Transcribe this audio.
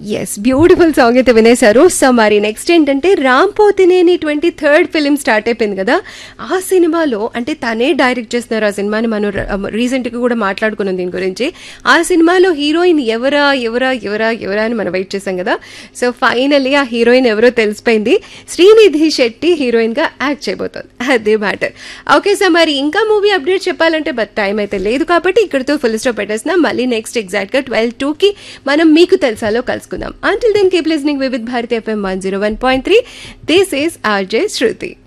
yes beautiful song అయితే వినేశారు so మరి next ఏంటంటే Ram Pothineni twenty third film start అయిపోయింది కదా ఆ సినిమాలో అంటే తనే డైరెక్ట్ చేస్తున్నారు ఆ సినిమాని మనం రీసెంట్గా కూడా మాట్లాడుకున్నాం దీని గురించి ఆ సినిమాలో హీరోయిన్ ఎవరా ఎవరా ఎవరా ఎవరా అని మనం వెయిట్ చేసాం కదా సో ఫైనల్లీ ఆ హీరోయిన్ ఎవరో తెలిసిపోయింది శ్రీనిధి శెట్టి హీరోయిన్గా యాక్ట్ చేయబోతోంది అదే మ్యాటర్ ఓకే సార్ మరి ఇంకా మూవీ అప్డేట్ చెప్పాలంటే బట్ టైం అయితే లేదు కాబట్టి ఇక్కడితో ఫుల్ స్టాప్ పెట్టేసిన మళ్ళీ నెక్స్ట్ ఎగ్జాక్ట్గా ట్వెల్వ్ టూకి మనం మీకు తెలుసాలో కలుసుకుందాం until then keep listening Vividh Bharati FM one zero one point three this is RJ Shruti